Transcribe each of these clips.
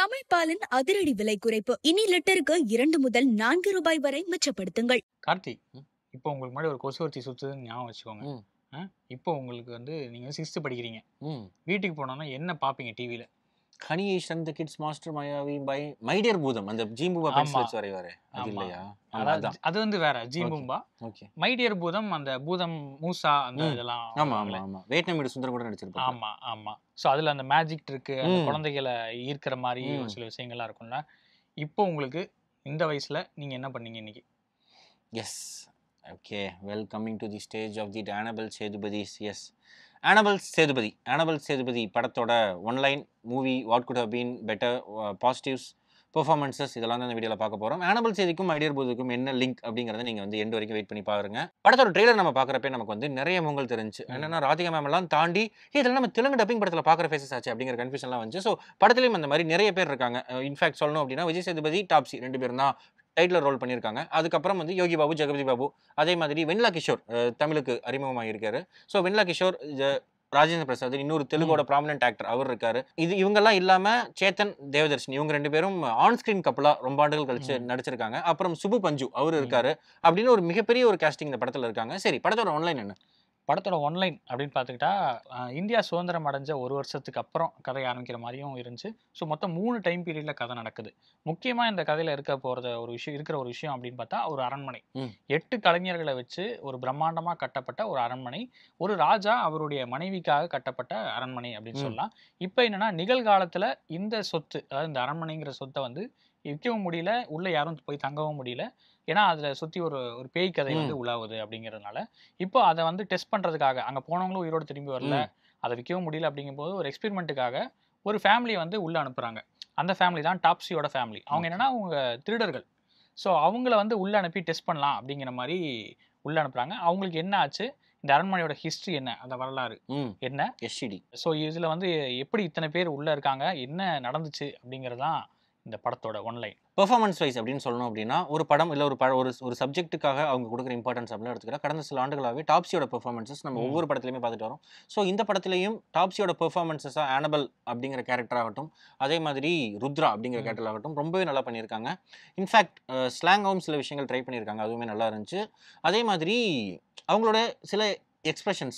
தமிழ் பாலின் அதிரடி விலை குறைப்பு இனி லிட்டருக்கு இரண்டு முதல் நான்கு ரூபாய் வரை மிச்சப்படுத்துங்கள் கார்த்திக் ம். இப்போ உங்களுக்கு முன்னாடி ஒரு கொசுவர்த்தி சுத்துதுன்னு ஞாபகம் வச்சுக்கோங்க ம். ஆ? இப்போ உங்களுக்கு வந்து நீங்க சிக்ஸ்த் படிக்கிறீங்க ம் வீட்டுக்கு போனோம்னா என்ன பாப்பீங்க டிவில ஹனி ஈஸ்டன் த கிட்ஸ் மாஸ்டர் மயாவி பை மைடியர் பூதம் அந்த ஜீம்புவா பென்சில் ஆமா. வச்சு வரைவாரு அது ஆமா. இல்லையா ஆமா அதாவது அதான் அது வந்து வேற ஜீம்பும்பா ஓகே மைடியர் பூதம் அந்த பூதம் மூசா அந்த ம். இதெல்லாம் ஆமா ஆமா வருவாங்கல்ல. ஆமா வியட்நாமீடு சுந்தரம் கூட நடிச்சிருப்பாங்க ஆமா ஆமா சோ அதுல அந்த மேஜிக் இருக்கு அந்த ம். குழந்தைகளை ஈர்க்கிற மாதிரி ஒரு ம். சில விஷயங்கள்லாம் இருக்கும்ல இப்போ உங்களுக்கு இந்த வயசுல நீங்க என்ன பண்ணீங்க இன்னைக்கு yes okay well coming to the stage of the Annabelle Sethupathi's yes Annabelle Sethupathi Annabelle Sethupathi படத்தோட one line movie what good how been better positives performances இதெல்லாம் தான் இந்த வீடியோவில் பார்க்க போகிறோம் ஆனபல் சேதிக்கும் ஐடியர் பூதுக்கும் என்ன லிங்க் அப்படிங்கிறத நீங்கள் வந்து எண்டு வரைக்கும் வெயிட் பண்ணி பாருங்க படத்தோட ட்ரெய்லர் நம்ம பார்க்குறப்ப நமக்கு வந்து நிறைய முகங்கள் தெரிஞ்சு ம். என்னன்னா ராதிகா மேம் எல்லாம் தாண்டி "ஏய், இதெல்லாம் நம்ம தெலுங்கு டப்பிங் படத்தில் பார்க்குற ஃபேஸஸ் ஆச்சு அப்படிங்கிற கன்ஃபியூஷன்லாம் வந்துச்சு ஸோ படத்துலையும் அந்த மாதிரி நிறைய பேர் இருக்காங்க இன்ஃபேக்ட் சொல்லணும் அப்படின்னா விஜய் சேதுபதி டாப்ஸி ரெண்டு பேரும் தான் டைட்டில் ரோல் பண்ணியிருக்காங்க அதுக்கப்புறம் வந்து யோகி பாபு ஜெகபதி பாபு அதே மாதிரி வெண்லா கிஷோர் அஹ், தமிழுக்கு அறிமுகமாக இருக்காரு ஸோ வெண்லா கிஷோர் ஜ- ராஜேந்திர பிரசாத் இன்னொரு தெலுங்கோட ப்ராமினன்ட் ஆக்டர் அவர் இருக்காரு இது இவங்கெல்லாம் இல்லாம சேத்தன் தேவதர்ஷினி இவங்க ரெண்டு பேரும் ஆன் ஸ்கிரீன் கப்பலா ரொம்ப ஆண்டுகள் கழிச்சு ம். நடிச்சிருக்காங்க அப்புறம் சுபு பஞ்சு அவர் ம். இருக்காரு அப்படின்னு ஒரு மிகப்பெரிய ஒரு casting இந்த படத்துல இருக்காங்க சரி படத்தோட ஆன்லைன் என்ன படத்தோட ஒன்லைன் அப்படின்னு பார்த்துக்கிட்டா அஹ், இந்தியா சுதந்திரம் அடைஞ்ச ஒரு வருஷத்துக்கு அப்புறம் கதை ஆரம்பிக்கிற மாதிரியும் இருந்துச்சு ஸோ மொத்தம் மூணு டைம் பீரியட்ல கதை நடக்குது முக்கியமாக இந்த கதையில் இருக்க போகிறத ஒரு விஷயம் இருக்கிற ஒரு விஷயம் அப்படின்னு பார்த்தா ஒரு அரண்மனை ம். எட்டு கலைஞர்களை வச்சு ஒரு பிரம்மாண்டமாக கட்டப்பட்ட ஒரு அரண்மனை ஒரு ராஜா அவருடைய மனைவிக்காக கட்டப்பட்ட அரண்மனை அப்படின்னு ம். சொல்லலாம் இப்போ என்னன்னா நிகழ்காலத்தில் இந்த சொத்து அதாவது இந்த அரண்மனைங்கிற சொத்தை வந்து விற்கவும் முடியல உள்ள யாரும் போய் தங்கவும் முடியல ஏன்னா அதில் சுற்றி ஒரு ஒரு பேய் கதை வந்து உலாவுது அப்படிங்கிறதுனால இப்போ அதை வந்து டெஸ்ட் பண்ணுறதுக்காக அங்கே போனவங்களும் உயிரோடு திரும்பி வரல ம். அதை விற்கவும் முடியல அப்படிங்கும்போது ஒரு எக்ஸ்பெரிமெண்ட்டுக்காக ஒரு ஃபேமிலி வந்து உள்ளே அனுப்புகிறாங்க அந்த ஃபேமிலி தான் டாப்ஸியோட ஃபேமிலி அவங்க Okay. என்னன்னா அவங்க திருடர்கள் ஸோ அவங்கள வந்து உள்ளே அனுப்பி டெஸ்ட் பண்ணலாம் அப்படிங்கிற மாதிரி உள்ளே அனுப்புகிறாங்க அவங்களுக்கு என்ன ஆச்சு இந்த அரண்மனையோட ஹிஸ்ட்ரி என்ன அந்த வரலாறு ம் என்ன எஸ்சிடி ஸோ இதில் வந்து எப்படி இத்தனை பேர் உள்ளே இருக்காங்க என்ன நடந்துச்சு அப்படிங்கிறது தான் இந்த படத்தோட ஒன்லைன் பெர்ஃபார்மன்ஸ் வைஸ் அப்படின்னு சொல்லணும் அப்படின்னா ஒரு படம் இல்லை ஒரு பட ஒரு ஒரு சப்ஜெக்ட்டுக்காக அவங்க கொடுக்குற இம்பார்ட்டன்ஸ் அப்படின்னு எடுத்துக்கிட்டா கடந்த சில ஆண்டுகளாகவே டாப்ஸியோட பெர்ஃபார்மன்ஸஸ் நம்ம ம். ஒவ்வொரு படத்துலையுமே பார்த்துட்டு வரோம் ஸோ இந்த படத்துலையும் டாப்ஸியோட பெர்ஃபார்மன்ஸஸாக ஆனபல் அப்படிங்கிற கேரக்டர் ஆகட்டும் அதே மாதிரி ருத்ரா அப்படிங்கிற ம். கேரக்டர் ஆகட்டும் ரொம்பவே நல்லா பண்ணியிருக்காங்க இன்ஃபேக்ட் ஸ்லாங்காகவும் சில விஷயங்கள் ட்ரை பண்ணியிருக்காங்க அதுவுமே நல்லா இருந்துச்சு அதே மாதிரி அவங்களோட சில எக்ஸ்பிரஷன்ஸ்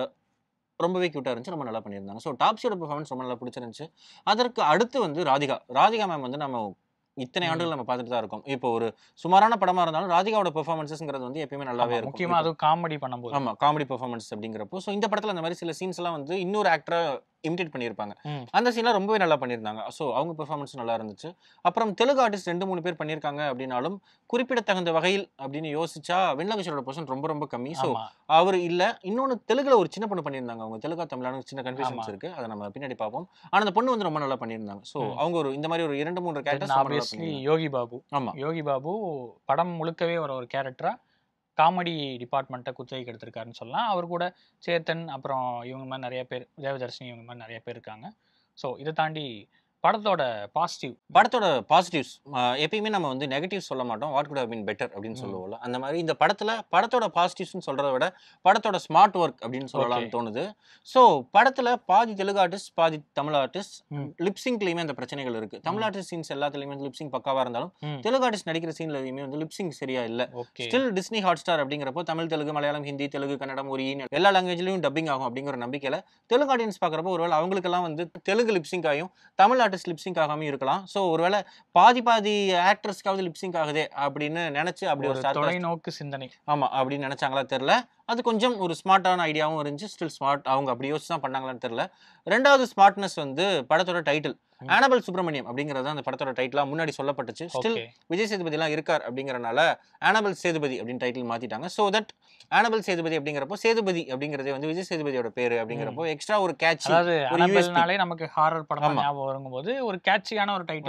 ரொம்பவே க்யூட்டாக இருந்துச்சு ரொம்ப நல்லா பண்ணியிருந்தாங்க ஸோ டாப்ஸியோட பெர்ஃபார்மன்ஸ் ரொம்ப நல்லா பிடிச்சிருந்துச்சு அதற்கு அடுத்து வந்து ராதிகா ராதிகா மேம் வந்து நம்ம இத்தனை ம். ஆண்டுகள் நம்ம பார்த்துட்டு தான் இருக்கோம் இப்போ ஒரு சுமாரான படமா இருந்தாலும் ராதிகாவோட பெர்ஃபார்மன்ஸஸ்ங்கிறது வந்து எப்பயுமே நல்லாவே இருக்கும் முக்கியமாக அதுவும் காமெடி பண்ணும்போது ஆமா காமெடி பெர்ஃபார்மன்ஸ் அப்படிங்கிறப்போ ஸோ இந்த படத்துல அந்த மாதிரி சில சீன்ஸ் எல்லாம் வந்து இன்னொரு ஆக்டரை இமிடேட் பண்ணியிருப்பாங்க ம். அந்த சீன்லாம் ரொம்பவே நல்லா பண்ணியிருந்தாங்க ஸோ அவங்க பெர்ஃபார்மன்ஸ் நல்லா இருந்துச்சு அப்புறம் தெலுங்கு ஆர்டிஸ்ட் ரெண்டு மூணு பேர் பண்ணியிருக்காங்க அப்படின்னாலும் குறிப்பிடத்தகுந்த வகையில் அப்படின்னு யோசிச்சா வெண்லகிஷோட பர்சன் ரொம்ப ரொம்ப கம்மி ஸோ ஆமா அவர் இல்ல இன்னொன்னு தெலுங்குல ஒரு சின்ன பொண்ணு பண்ணியிருந்தாங்க அவங்க தெலுங்கா தமிழானு சின்ன ஆமா. கன்ஃபியூஷன்ஸ் இருக்கு அதை நம்ம பின்னாடி பார்ப்போம் ஆனா அந்த பொண்ணு வந்து ரொம்ப நல்லா பண்ணியிருந்தாங்க ஸோ ம். அவங்க ஒரு இந்த மாதிரி ஒரு இரண்டு மூன்று கேரக்டர்ஸ் ரொம்ப நல்லா ஆப்வியஸ்லி பண்ணியிருந்தாங்க யோகி பாபு ஆமா யோகி பாபு படம் முழுக்கவே வர ஒரு கேரக்டரா காமெடி டிபார்ட்மெண்ட்டை குத்தகைக்கு எடுத்திருக்காருன்னு சொல்லலாம் அவர் கூட சேத்தன் அப்புறம் இவங்க மாதிரி நிறைய பேர் தேவதர்ஷினி இவங்க மாதிரி நிறைய பேர் இருக்காங்க ஸோ இதை தாண்டி படத்தோட பாசிட்டிவ் படத்தோட பாசிட்டிவ்ஸ் எப்பயுமே நம்ம வந்து நெகட்டிவ் சொல்ல மாட்டோம் what good how been better அப்படின்னு ம். சொல்லுவோம்ல அந்த மாதிரி இந்த படத்துல படத்தோட பாசிட்டிவ்ஸ்னு சொல்றதை விட படத்தோட ஸ்மார்ட் ஒர்க் அப்படின்னு சொல்லலாம்னு Okay. தோணுது ஸோ படத்துல பாதி தெலுங்கு ஆர்டிஸ்ட் பாதி தமிழ் ஆர்டிஸ்ட் ம். லிப்சிங்க்லயுமே அந்த பிரச்சனைகள் இருக்கு தமிழ் ம். ஆர்டிஸ்ட் சீன்ஸ் எல்லாத்துலயுமே வந்து லிப்சிங் பக்காவா இருந்தாலும் ம் தெலுங்கு ஆர்டிஸ்ட் நடிக்கிற சீன்ல எதுவுமே வந்து லிப்சிங் சரியா இல்ல okay still Disney Hotstar அப்படிங்கிறப்போ தமிழ் தெலுங்கு மலையாளம் ஹிந்தி தெலுங்கு கன்னடம் ஒரியின் எல்லா லாங்குவேஜ்லயும் டப்பிங் ஆகும் அப்படிங்கிற ஒரு நம்பிக்கையில தெலுங்கு ஆடியன்ஸ் பார்க்குறப்போ ஒருவேளை அவங்களுக்கெல்லாம் வந்து தெலுங்கு லிப்சிங் ஆகும் தமிழ் ஆர்டிஸ்ட் லிப்சிங் ஆகாம இருக்கலாம் ஸோ ஒருவேளை பாதி பாதி ஆக்டர்ஸ்க்காவது லிப்சிங் ஆகுதே அப்படின்னு நினைச்சு அப்படி ஒரு ஒரு sarcastic- தொலைநோக்கு சிந்தனை ஆமா அப்படின்னு நினைச்சாங்களா தெரியல அது கொஞ்சம் ஒரு ஸ்மார்ட்டான ஐடியாவும் இருந்துச்சு ஸ்டில் ஸ்மார்ட் அவங்க அப்படி யோசிச்சு தான் பண்ணாங்களான்னு தெரியல ரெண்டாவது ஸ்மார்ட்னஸ் வந்து படத்தோட டைட்டில் ம். ஆனபல் சுப்பிரமணியம் அப்படிங்கிறது தான் அந்த படத்தோட டைட்டிலா முன்னாடி சொல்லப்பட்டுச்சு ஸ்டில் ஓகே விஜய் சேதுபதி எல்லாம் இருக்கார் அப்படிங்கறனால ஆனபல் சேதுபதி அப்படின்னு டைட்டில் மாத்திட்டாங்க ஸோ தட் ஆனபல் சேதுபதி அப்படிங்கிறப்போ சேதுபதி அப்படிங்கிறதே வந்து விஜய் சேதுபதியோட பேரு அப்படிங்கிறப்போ எக்ஸ்ட்ரா ஒரு கேட்ச் அதாவது ஒரு USP. அனபெல்னாலே நமக்கு ஹாரர் படம் தான் ஆமா. ஞாபகம் வரும்போது ஒரு கேட்சியான ஒரு டைட்டில் ஆமா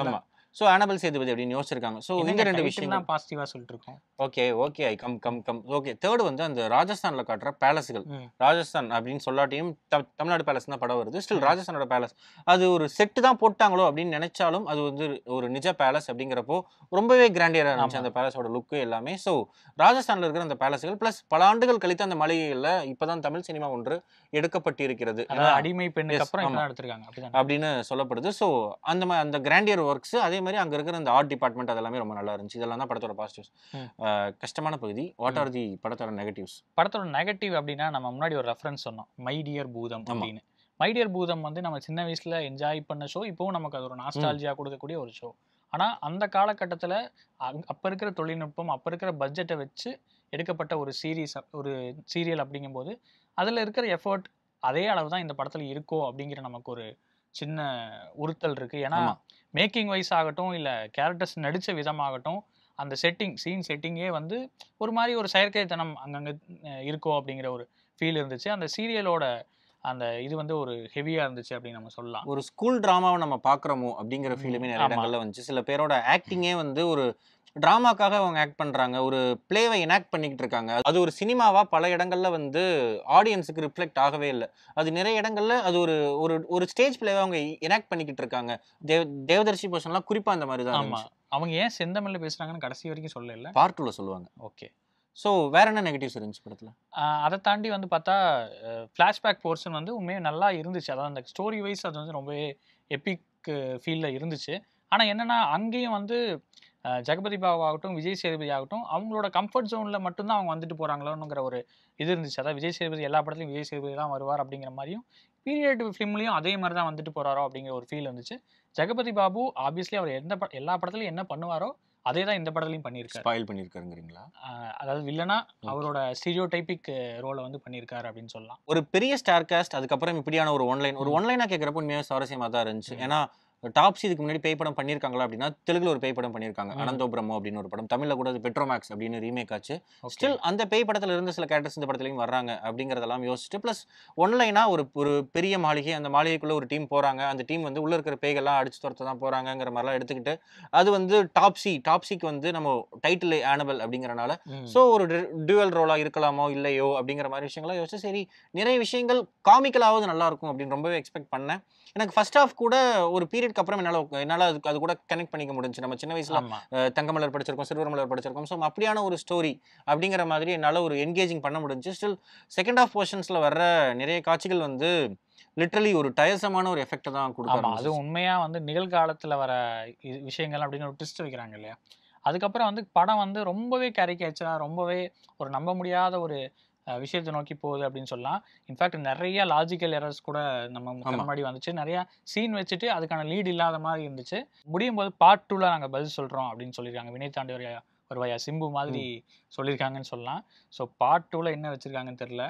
ஸோ ஆனபல் சேதுபதி அப்படின்னு யோசிச்சிருக்காங்க ஸோ இந்த ரெண்டு விஷயங்கள் தான் பாசிட்டிவா சொல்லிட்டு இருக்கோம் okay okay I come come come okay third வந்து அந்த ராஜஸ்தான்ல காட்டுற பேலஸ்கள் ம். ராஜஸ்தான் அப்படின்னு சொல்லாட்டியும் த- தமிழ்நாடு பேலஸ் தான் படம் வருது ஸ்டில் ம். ராஜஸ்தானோட பேலஸ் அது ஒரு செட்டு தான் போட்டாங்களோ அப்படின்னு நினைச்சாலும் அது வந்து ஒரு நிஜ பேலஸ் அப்படிங்கிறப்போ ரொம்பவே கிராண்டியரா இருந்துச்சு ஆமா. அந்த பேலஸோட லுக்கு எல்லாமே ஸோ ராஜஸ்தான்ல இருக்கிற அந்த பேலஸ்கள் ப்ளஸ் பல ஆண்டுகள் கழித்து அந்த மாளிகைகள்ல இப்பதான் தமிழ் சினிமா ஒன்று எடுக்கப்பட்டிருக்கிறது அதாவது ஏன்னா, அடிமை பெண்ணுக்கு Yes, அப்புறம் ஆமா. இப்பதான் எடுத்திருக்காங்க அப்படிதான் அப்படின்னு சொல்லப்படுது ஸோ அந்த மா- அந்த கிராண்டியர் ஒர்க்ஸ் அதே மாதிரி அங்க இருக்கிற அந்த ஆர்ட் டிபார்ட்மெண்ட் அதெல்லாமே ரொம்ப நல்லா இருந்துச்சு இதெல்லாம் தான் படத்தோட பாசிட்டிவ்ஸ் ம். கஷ்டமான பகுதி வாட் ம். ஆர் தி படத்தோட நெகட்டிவ்ஸ் படத்தோட நெகட்டிவ் அப்படின்னா நம்ம முன்னாடி ஒரு ரெஃபரன்ஸ் சொன்னோம் மை டியர் பூதம் ஆமா. அப்படின்னு மை டியர் பூதம் வந்து நம்ம சின்ன வயசுல என்ஜாய் பண்ண ஷோ இப்போவும் நமக்கு அது ஒரு நாஸ்டாலஜியா கொடுக்கக்கூடிய ஒரு ஷோ ஆனா அந்த காலகட்டத்துல அங்க- அப்ப இருக்கிற தொழில்நுட்பம் அப்ப இருக்கிற பட்ஜெட்டை வச்சு எடுக்கப்பட்ட ஒரு சீரீஸ் ஒரு சீரியல் அப்படிங்கும்போது அதுல இருக்கிற எஃபர்ட் அதே அளவு தான் இந்த படத்துல இருக்கோ அப்படிங்கிற நமக்கு ஒரு சின்ன உறுத்தல் இருக்கு ஏன்னா ஆமா. மேக்கிங் வைஸ் ஆகட்டும் இல்ல கேரக்டர்ஸ் நடிச்ச விதமாகட்டும் அந்த செட்டிங் சீன் செட்டிங்கே வந்து ஒரு மாதிரி ஒரு செயற்கைத்தனம் அங்கங்க அஹ் இருக்கோ அப்படிங்கிற ஒரு ஃபீல் இருந்துச்சு அந்த சீரியலோட அந்த இது வந்து ஒரு ஹெவியா இருந்துச்சு அப்படின்னு நம்ம சொல்லலாம் ஒரு ஸ்கூல் டிராமாவை நம்ம பார்க்குறோமோ அப்படிங்கிற ம், ஃபீலுமே நிறைய ஆமா. இடங்கள்ல வந்துச்சு சில பேரோட ஆக்டிங்கே வந்து ஒரு டிராமாக்காக அவங்க ஆக்ட் பண்றாங்க ஒரு பிளேவை எனாக்ட் பண்ணிக்கிட்டு இருக்காங்க அது ஒரு சினிமாவா பல இடங்கள்ல வந்து ஆடியன்ஸுக்கு ரிஃப்ளெக்ட் ஆகவே இல்லை அது நிறைய இடங்கள்ல அது ஒரு ஒரு ஒரு ஸ்டேஜ் பிளேவை அவங்க எனாக்ட் பண்ணிக்கிட்டு இருக்காங்க தேவ தேவதர்ஷி போர்ஷன்லாம் குறிப்பா அந்த மாதிரி தான் ஆமா இருந்துச்சு அவங்க ஏன் செந்தமிழ்ல பேசுறாங்கன்னு கடைசி வரைக்கும் சொல்லல பார்ட் டூல சொல்லுவாங்க ஓகே ஸோ வேற என்ன நெகட்டிவ்ஸ் இருந்துச்சு படத்துல அதை தாண்டி வந்து பார்த்தா ஃப்ளாஷ்பேக் போர்ஷன் வந்து உண்மையே நல்லா இருந்துச்சு அதாவது அந்த ஸ்டோரி வைஸ் அது வந்து ரொம்பவே எபிக் ஃபீல்டில் இருந்துச்சு ஆனால் என்னன்னா அங்கேயும் வந்து அஹ், ஜெகபதி பாபு ஆகட்டும் விஜய் சேதுபதி ஆகட்டும் அவங்களோட கம்ஃபர்ட் ஜோனில் மட்டும்தான் அவங்க வந்துட்டு போகிறாங்களோங்கிற ஒரு இது இருந்துச்சு அதாவது விஜய் சேதுபதி எல்லா படத்துலையும் விஜய் சேதுபதி தான் வருவார் அப்படிங்கிற மாதிரியும் பீரியட் ஃபிலிம்லையும் அதே மாதிரி தான் வந்துட்டு போகிறாரோ அப்படிங்கிற ஒரு ஃபீல் இருந்துச்சு ஜெகபதி பாபு ஆப்வியஸ்லி அவர் எந்த பட எல்லா படத்துலையும் என்ன பண்ணுவாரோ அதே தான் இந்த படத்துலையும் பண்ணியிருக்காரு ஸ்பாயில் பண்ணியிருக்காருங்கிறீங்களா ஆஹ் அதாவது வில்லனா அவரோட ஸ்டீரியோ டைப்பிக் ரோலை வந்து பண்ணியிருக்காரு அப்படின்னு சொல்லலாம் ஒரு பெரிய ஸ்டார் காஸ்ட் அதுக்கப்புறம் இப்படியான ஒரு ஒன்லைன் ஒரு ம். ஒன்லைனா கேட்குறப்ப உண்மையாக சுவாரஸ்யமா தான் இருந்துச்சு ம். ஏன்னா டாப்ஸ் இதுக்கு முன்னாடி பேய் படம் பண்ணியிருக்காங்களா அப்படின்னா தெலுங்குல ஒரு பேய் படம் பண்ணியிருக்காங்க ம். அனந்தோபிரமோ அப்படின்னு ஒரு படம் தமிழ்ல கூட அது பெட்ரோமேக்ஸ் அப்படின்னு ரீமேக் ஆச்சு Okay. ஸ்டில் அந்த பேய் படத்துல இருந்து சில கேரக்டர்ஸ் இந்த படத்துலையும் வர்றாங்க அப்படிங்கறதெல்லாம் யோசிச்சுட்டு ப்ளஸ் ஒன்லைனா ஒரு ஒரு பெரிய மாளிகை அந்த மாளிகைக்குள்ள ஒரு டீம் போறாங்க அந்த டீம் வந்து உள்ள இருக்கிற பேய்கள்லாம் அடிச்சு துரத்த தான் போறாங்கங்கிற மாதிரிலாம் எடுத்துக்கிட்டு அது வந்து டாப்ஸி டாப்ஸிக்கு வந்து நம்ம டைட்டில் ஆனபல் அப்படிங்கறனால ம். ஸோ ஒரு டியூவல் ரோலா இருக்கலாமோ இல்லையோ அப்படிங்கிற மாதிரி விஷயங்களை யோசிச்சு சரி நிறைய விஷயங்கள் காமிக்கலாவது நல்லா இருக்கும் அப்படின்னு ரொம்பவே எக்ஸ்பெக்ட் பண்ணேன் எனக்கு ஃபர்ஸ்ட் ஹாஃப் கூட ஒரு பீரியட்க்கு அப்புறம் என்னால் என்னால் அதுக்கு அது கூட கனெக்ட் பண்ணிக்க முடிஞ்சு நம்ம சின்ன வயசுல ஆமா அஹ், தங்கமலர் படிச்சிருக்கோம் சிறுவர் மலர் படிச்சிருக்கோம் ஸோ அப்படியான ஒரு ஸ்டோரி அப்படிங்கிற மாதிரி என்னால் ஒரு என்கேஜிங் பண்ண முடிஞ்சு ஸ்டில் செகண்ட் ஹாஃப் போர்ஷன்ஸில் வர்ற நிறைய காட்சிகள் வந்து லிட்ரலி ஒரு டயசமான ஒரு எஃபெக்ட் தான் கொடுக்க ஆமா அது ஆரம்பிச்சுச்சு. உண்மையா வந்து நிகழ்காலத்துல வர இ- விஷயங்கள் அப்படின்னு ஒரு ட்விஸ்ட் வைக்கிறாங்க இல்லையா அதுக்கப்புறம் வந்து படம் வந்து ரொம்பவே கேரிகேச்சரா ரொம்பவே ஒரு நம்ப முடியாத ஒரு அஹ், விஷயத்தை நோக்கி போகுது அப்படின்னு சொல்லலாம் இன்ஃபேக்ட் நிறைய லாஜிக்கல் எரர்ஸ் கூட நம்ம ஆமா. முன்னாடி வந்துச்சு நிறைய சீன் வச்சுட்டு அதுக்கான லீட் இல்லாத மாதிரி இருந்துச்சு முடியும் போது பார்ட் டூல நாங்க பதில் சொல்றோம் அப்படின்னு சொல்லியிருக்காங்க வினய் தாண்டி ஒரு வருவாயா சிம்பு மாதிரி சொல்லியிருக்காங்கன்னு சொல்லலாம் ஸோ பார்ட் டூல என்ன வச்சிருக்காங்கன்னு தெரியல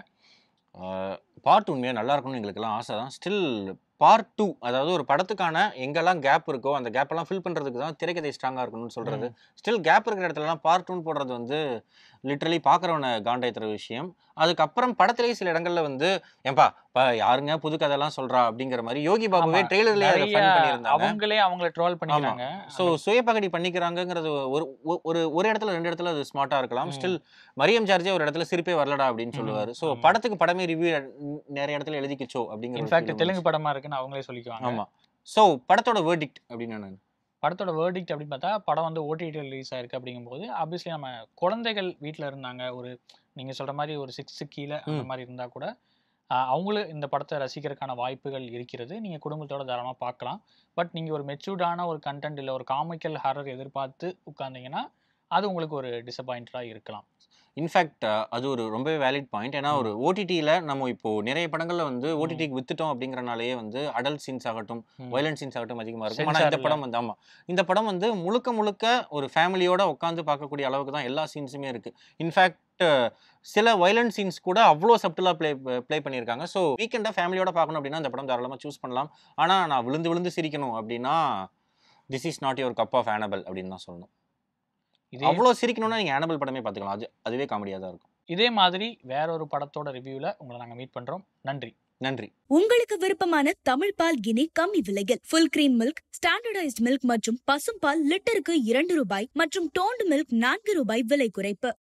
பார்ட் உண்மையாக நல்லா இருக்கும்னு எங்களுக்கெல்லாம் ஆசை தான் ஸ்டில் பார்ட் டூ அதாவது ஒரு படத்துக்கான எங்கெல்லாம் கேப் இருக்கோ அந்த கேப்பெல்லாம் ஃபில் பண்ணுறதுக்கு தான் திரைக்கதை ஸ்ட்ராங்காக இருக்கணும்னு சொல்கிறது ஸ்டில் கேப் இருக்கிற இடத்துலலாம் பார்ட் டூன்னு போடுறது வந்து லிட்ரலி பார்க்குறவனை காண்டாயத்துற விஷயம் அதுக்கப்புறம் படத்திலேயே சில இடங்கள்ல வந்து ஏன்பா பா யாருங்க புது கதைலாம் சொல்றா அப்படிங்கிற மாதிரி யோகி பாபுவே ஆமா. ட்ரெய்லர்லேயே அதை நிறைய ஃபன் பண்ணியிருந்தாங்க அவங்களே அவங்கள ட்ரோல் பண்ணிக்கிறாங்க ஸோ சுயபகடி பண்ணிக்கிறாங்கங்கிறது ஒரு ஒ- ஒரு ஒரு இடத்துல ரெண்டு இடத்துல அது ஸ்மார்ட்டா இருக்கலாம் ம். ஸ்டில் மரியம் ஜார்ஜே ஒரு இடத்துல சிரிப்பே வரலடா அப்படின்னு ம், சொல்லுவாரு ஸோ ஆமா. படத்துக்கு படமே ரிவ்யூ நிறைய இடத்துல எழுதிக்கிச்சோ அப்படிங்கிற ஒரு இன்ஃபேக்ட் feeling தெலுங்கு வந்துச்சு. படமா இருக்குன்னு அவங்களே சொல்லிக்குவாங்க ஆமா ஸோ படத்தோட வேர்டிக்ட் அப்படின்னு நான் படத்தோட வேர்டிக்ட் அப்படின்னு பார்த்தா படம் வந்து ஓடிடி ரிலீஸ் ஆயிருக்கு அப்படிங்கும்போது ஆப்வியஸ்லி நம்ம குழந்தைகள் வீட்டில் இருந்தாங்க ஒரு நீங்கள் சொல்ற மாதிரி ஒரு சிக்ஸ் கீழே அந்த ம். மாதிரி இருந்தா கூட ஆஹ், அவங்களும் இந்த படத்தை ரசிக்கிறதுக்கான வாய்ப்புகள் இருக்கிறது நீங்கள் குடும்பத்தோட தாராளமாக பார்க்கலாம் பட் நீங்கள் ஒரு மெச்சூர்டான ஒரு கண்டென்ட் இல்லை ஒரு காமிக்கல் ஹாரர் எதிர்பார்த்து உட்கார்ந்தீங்கன்னா அது உங்களுக்கு ஒரு டிசப்பாயிண்டடாக இருக்கலாம் இன்ஃபேக்ட் அது ஒரு ரொம்பவே வேலிட் பாயிண்ட் ஏன்னா ஒரு ஓடிடியில் நம்ம இப்போ நிறைய படங்கள்ல வந்து ஓடிடிக்கு வித்துட்டோம் அப்படிங்கறனாலேயே வந்து அடல்ட் சீன்ஸ் ஆகட்டும் ம். வயலண்ட் சீன்ஸ் ஆகட்டும் அதிகமாக இருக்கும் ஆனால் Censor இந்த இல்ல. படம் வந்து ஆமா இந்த படம் வந்து முழுக்க முழுக்க ஒரு ஃபேமிலியோட உட்காந்து பார்க்கக்கூடிய அளவுக்கு தான் எல்லா சீன்ஸுமே இருக்கு இன்ஃபேக்ட் சில வயலண்ட் சீன்ஸ் கூட அவ்வளோ சப்டிலாக ப்ளே ப்ளே பண்ணியிருக்காங்க ஸோ வீக்கெண்டாக ஃபேமிலியோட பார்க்கணும் அப்படின்னா இந்த படம் தாராளமாக சூஸ் பண்ணலாம் ஆனால் நான் விழுந்து விழுந்து சிரிக்கணும் அப்படின்னா this is not your cup of Annabelle அப்படின்னு தான் சொல்லணும் இதே அவ்வளோ சிரிக்கணும்னா நீங்கள் ஆனபல் படமே பார்த்துக்கலாம் அது அதுவே காமெடியாக தான் இருக்கும் இதே மாதிரி வேற ஒரு படத்தோட ரிவ்யூவில் உங்களை நாங்கள் மீட் பண்ணுறோம் நன்றி நன்றி உங்களுக்கு விருப்பமான தமிழ் பால் கினி கம்மி விலையில் full cream milk standardised milk மற்றும் பசும்பால் லிட்டருக்கு இரண்டு ரூபாய் மற்றும் டோன்டு மில்க் நான்கு ரூபாய் விலை குறைப்பு